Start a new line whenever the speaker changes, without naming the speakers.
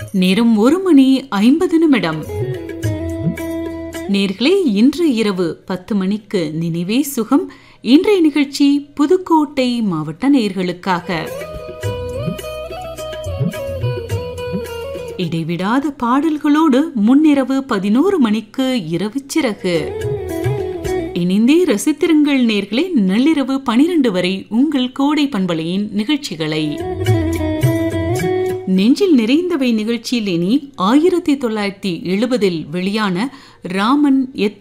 நேரம் ஒரு மணி ஐம்பது நிமிடம் நேர்களே இன்று இரவு பத்து மணிக்கு நினைவே சுகம் இன்றைய நிகழ்ச்சி புதுக்கோட்டை மாவட்ட நேர்களுக்காக இடைவிடாத பாடல்களோடு முன்னிரவு பதினோரு மணிக்கு இரவு சிறகு இணைந்தே ரசித்திருங்கள் நேர்களே நள்ளிரவு பனிரெண்டு வரை உங்கள் கோடை பண்பலையின் நிகழ்ச்சிகளை நெஞ்சில் நிறைந்தவை நிகழ்ச்சியில் இனி ஆயிரத்தி தொள்ளாயிரத்தி எழுபதில் வெளியான ராமன் எத்தனை